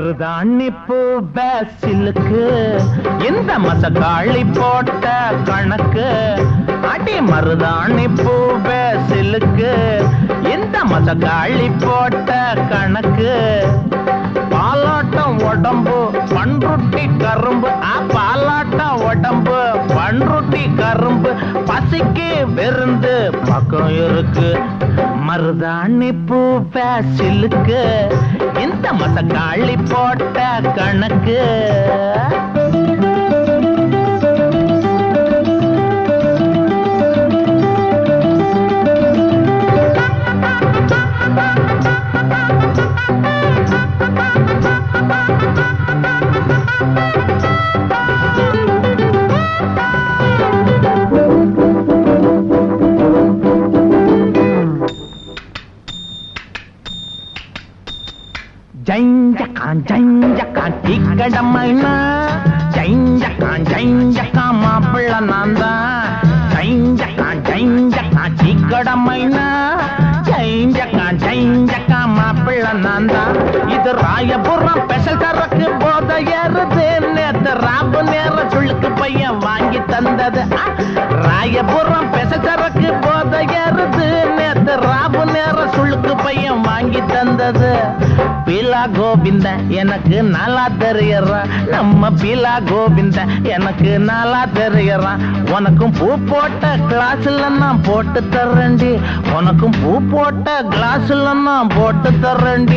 மருதாணி பூ பேசிலுக்கு இந்த மசக்காளி போட்ட கணக்கு அடி மருதாணி பூ பேசிலுக்கு இந்த மசக்காளி போட்ட கணக்கு பாலாட்டம் உடம்பு பண்ருட்டி கரும்பு ஆ, பாலாட்டம் உடம்பு பண்ருட்டி கரும்பு பசிக்கு விருந்து பக்கம் இருக்கு மருதாணி பூ பேசிலுக்கு இந்த மசக்காளி போட்ட கணக்கு ஜைஞ்சக்கான் ஜைஞ்சக்கான் டீக்கடமைனா ஜைஞ்சக்கான் ஜைஞ்சக்கான் மாப்பிள்ள நான் தான் ஜைஞ்சக்கான் ஜைஞ்சக்கான் டீக்கடமைனா ஜைஞ்சக்கான் ஜைஞ்சக்கான் மாப்பிள்ள நான் தான் இது ராயபுரம் ஸ்பெஷல் சரக்கு போத ஏறுது நேத்து ராபு நேர சுளுக்கு பையன் வாங்கி தந்தது ஆ, ராயபுரம் ஸ்பெஷல் சரக்கு போத ஏறுது நேத்து ராபு நேர சுளுக்கு பையன் வாங்கி தந்தது பீலா கோவிந்த எனக்கு நல்லா தெரியறான் நம்ம பீலா கோவிந்த எனக்கு நல்லா தெரியறான் உனக்கும் பூ போட்ட கிளாஸ்ல நான் போட்டு தர்றேன்டி உனக்கும் பூ போட்ட கிளாஸ்ல நான் போட்டு தர்றேன்டி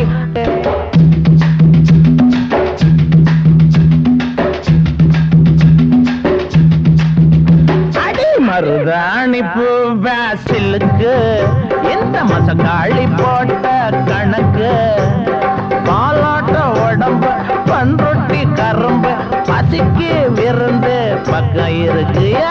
அடி மருதாணி பூ வாசிலுக்கு இந்த மசக்காளி போட்ட கணக்கு பாலாட்ட உடம்பு பண்ரொட்டி கரும்பு பசிக்கு விருந்து பக்கம் இருக்குயா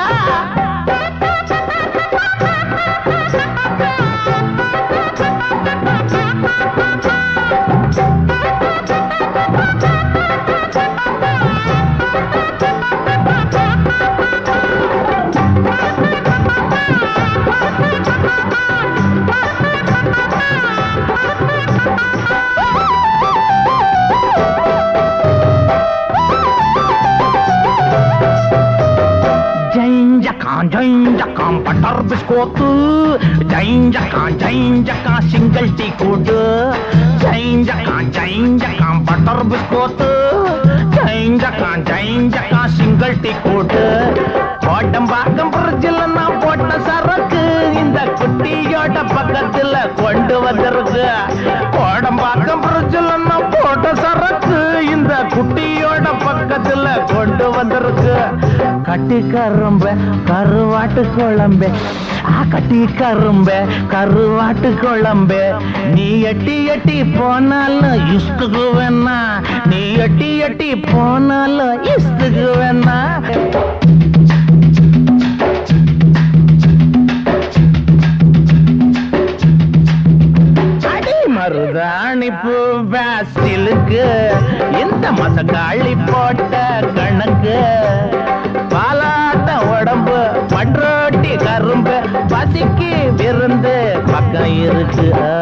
ஜைஞ்சக்கான் ஜைஞ்சக்கான் பட்டர் பிஸ்கோத்து ஜைஞ்சக்கான் ஜைஞ்சக்கான் சிங்கிள் டீ கூட்டு ஜைஞ்சக்கான் ஜைஞ்சக்கான் பட்டர் பிஸ்கோத்து ஜைஞ்சக்கான் ஜைஞ்சக்கான் சிங்கிள் டீ கூட்டு கோட்டம்பாக்கம் பிரிட்ஜில் நான் போட்ட சரக்கு இந்த குட்டியோட பக்கத்துல கொண்டு வந்திருக்கு கோடம்பாக்கம் பிரிட்ஜில் நான் போட்ட சரக்கு இந்த குட்டியோட பக்கத்துல கொண்டு வந்திருக்கு கட்டி கரும்பு கருவாட்டு குழம்பு ஆ கட்டி கரும்பு கருவாட்டு குழம்பு நீ எட்டி எட்டி போனாலும் இஷ்டுக்கு வேணா நீ எட்டி எட்டி போனாலும் இஷ்டுக்கு வேணா அடி மருதாணி பூ வாசிலுக்கு இந்த மசக்காளி போட்ட கணக்கு பாலாட்ட உடம்பு பண்ரோட்டி கரும்பு பசிக்கு விருந்து பக்கம் இருக்கு ஆ.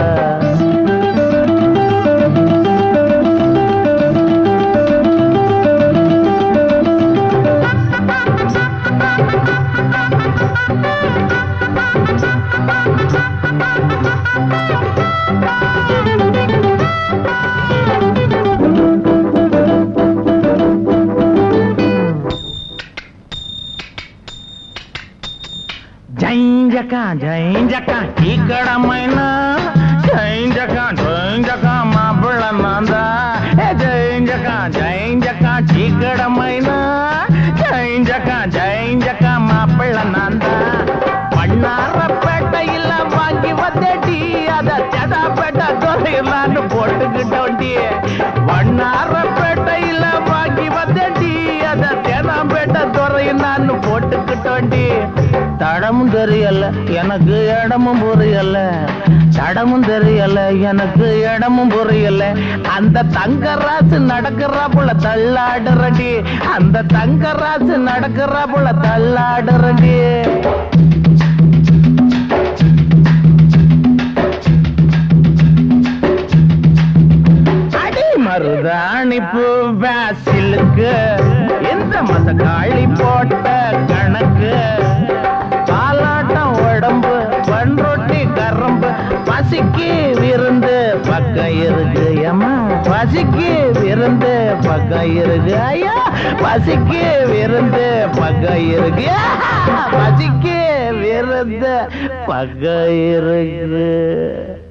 జైంజకా జైంజకా ఇక్కడమైనా జైంజకా జైంజకా మా పిల్ల నందా జైంజకా జైంజకా ఇక్కడమైనా జైంజకా జైంజకా మా పిల్ల నందా பண்ணாரப்பேட்டையில வாங்கி வந்தேடி அத செதாப்பேட்ட துறையிலான்னு போட்டுக்கிட்டோண்டி வண்ணாரப்பேட்டையில வாங்கி வந்தேடி அத செதாப்பேட்ட துறையிலான்னு போட்டுக்கிட்டோண்டி தடமும் தெரியல எனக்கு இடமும் புரியல தடமும் தெரியல எனக்கு இடமும் புரியல அந்த தங்கராசு நடக்கிறாப்புல தள்ளாடுறடி அந்த தங்கராசு நடக்கிறாப்புல தள்ளாடுறடி அடி மருதாணி தாளிப்பு பேசிலுக்கு இந்த மசக்காளி போட்ட கணக்கு காலாட்டம் உடம்பு பண்ரொட்டி கரம்பு பசிக்கு விருந்து பக்கம் இருக்கு ஏமா பசிக்கு விருந்து பக்கம் இருக்கு ஐயா பசிக்கு விருந்து பக்கம் இருக்கு பசிக்கு விருந்து பக்கம் இருக்கு